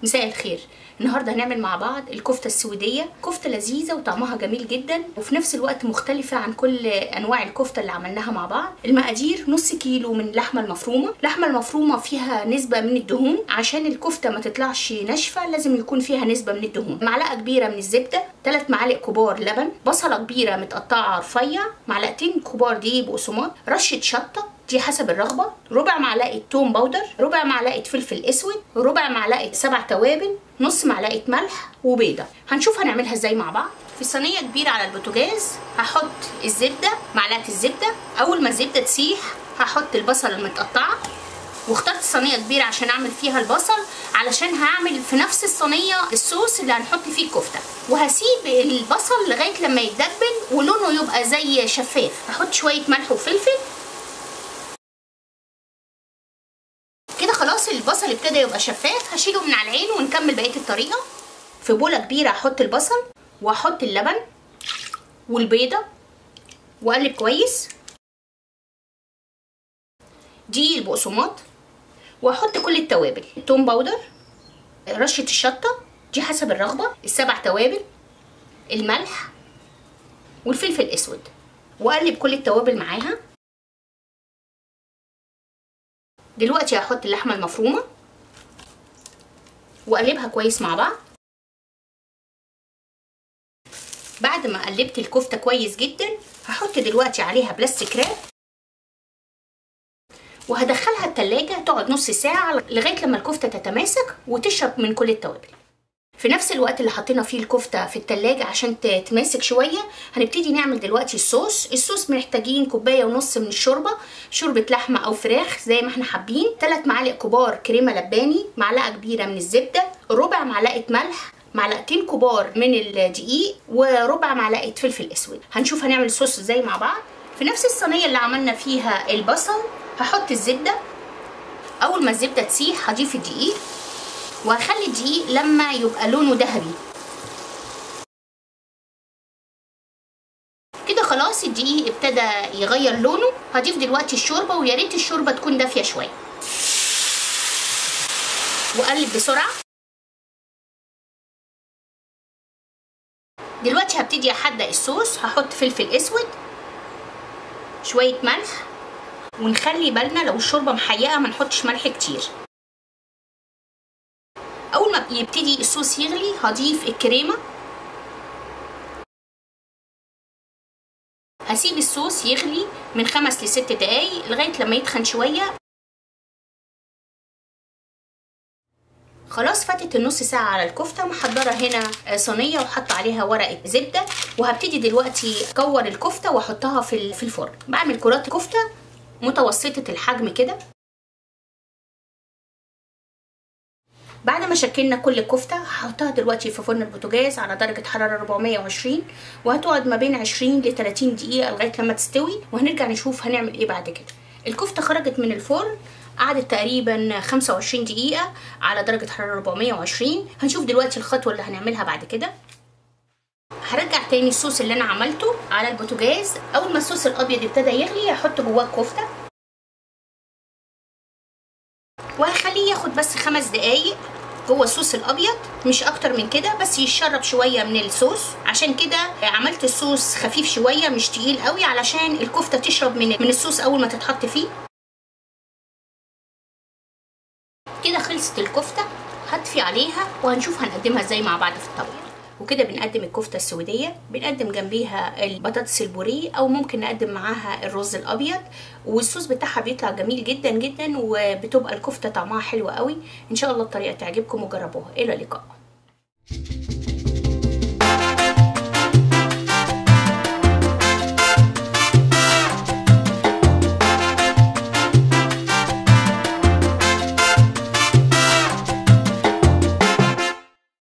مساء الخير النهارده هنعمل مع بعض الكفته السويديه كفته لذيذه وطعمها جميل جدا وفي نفس الوقت مختلفه عن كل انواع الكفته اللي عملناها مع بعض المقادير نص كيلو من اللحمه المفرومه اللحمه المفرومه فيها نسبه من الدهون عشان الكفته ما تطلعش ناشفه لازم يكون فيها نسبه من الدهون معلقه كبيره من الزبده 3 معالق كبار لبن بصله كبيره متقطعه رفيع معلقتين كبار دقيق بقسماط رشه شطه دي حسب الرغبة ربع معلقة توم باودر ربع معلقة فلفل اسود ربع معلقة سبع توابل نص معلقة ملح وبيضة هنشوف هنعملها ازاي مع بعض في صينية كبيرة على البوتاجاز هحط الزبدة معلقة الزبدة أول ما الزبدة تسيح هحط البصل المتقطعة واخترت صينيه كبيره عشان اعمل فيها البصل علشان هعمل في نفس الصينيه الصوص اللي هنحط فيه الكفته وهسيب البصل لغايه لما يتدبل ولونه يبقى زي شفاف هحط شويه ملح وفلفل كده خلاص البصل ابتدى يبقى شفاف هشيله من على العين ونكمل بقيه الطريقه في بوله كبيره هحط البصل واحط اللبن والبيضه واقلب كويس دي البقسماط واحط كل التوابل التوم باودر رشه الشطه دي حسب الرغبه السبع توابل الملح والفلفل الاسود واقلب كل التوابل معاها دلوقتي هحط اللحمه المفرومه واقلبها كويس مع بعض بعد ما قلبت الكفته كويس جدا هحط دلوقتي عليها بلاستيك راب وهدخلها التلاجة تقعد نص ساعة لغاية لما الكفتة تتماسك وتشرب من كل التوابل في نفس الوقت اللي حطينا فيه الكفتة في التلاجة عشان تتماسك شوية هنبتدي نعمل دلوقتي الصوص الصوص محتاجين كوباية ونص من الشوربة شوربة لحمة أو فراخ زي ما احنا حابين 3 معالق كبار كريمة لباني معلقة كبيرة من الزبدة ربع معلقة ملح معلقتين كبار من الدقيق وربع معلقة فلفل اسود هنشوف هنعمل الصوص ازاي مع بعض في نفس الصينية اللي عملنا فيها البصل هحط الزبدة أول ما الزبدة تسيح هضيف الدقيق وهخلي الدقيق لما يبقى لونه ذهبي كده خلاص الدقيق ابتدى يغير لونه هضيف دلوقتي الشوربة ويا ريت الشوربة تكون دافية شوية وأقلب بسرعة دلوقتي هبتدي أحدق الصوص هحط فلفل أسود شوية ملح ونخلي بالنا لو الشوربه محيقه ما نحطش ملح كتير اول ما يبتدي الصوص يغلي هضيف الكريمه هسيب الصوص يغلي من خمس لست دقايق لغايه لما يتخن شويه خلاص فاتت النص ساعة على الكفتة محضرة هنا صينية وحط عليها ورقة زبدة وهبتدي دلوقتي اكور الكفتة واحطها في في الفرن بعمل كرات كفتة متوسطة الحجم كده بعد ما شكلنا كل الكفتة هحطها دلوقتي في فرن البوتاجاز على درجة حرارة 420 وهتقعد ما بين 20 ل 30 دقيقة لغاية لما تستوي وهنرجع نشوف هنعمل ايه بعد كده الكفتة خرجت من الفرن قعدت تقريبا 25 دقيقة على درجة حرارة 420 هنشوف دلوقتي الخطوة اللي هنعملها بعد كده هرجع تاني الصوص اللي انا عملته على البوتاجاز اول ما الصوص الابيض ابتدى يغلي هحط جواه الكفته وهخليه ياخد بس خمس دقايق جوه الصوص الابيض مش اكتر من كده بس يشرب شويه من الصوص عشان كده عملت الصوص خفيف شويه مش تقيل قوي علشان الكفته تشرب من من الصوص اول ما تتحط فيه كده خلصت الكفته هطفي عليها وهنشوف هنقدمها ازاي مع بعض في الطبق وكده بنقدم الكفته السويديه بنقدم جنبيها البطاطس البوريه او ممكن نقدم معاها الرز الابيض والصوص بتاعها بيطلع جميل جدا جدا وبتبقى الكفته طعمها حلو قوي ان شاء الله الطريقه تعجبكم وجربوها الى اللقاء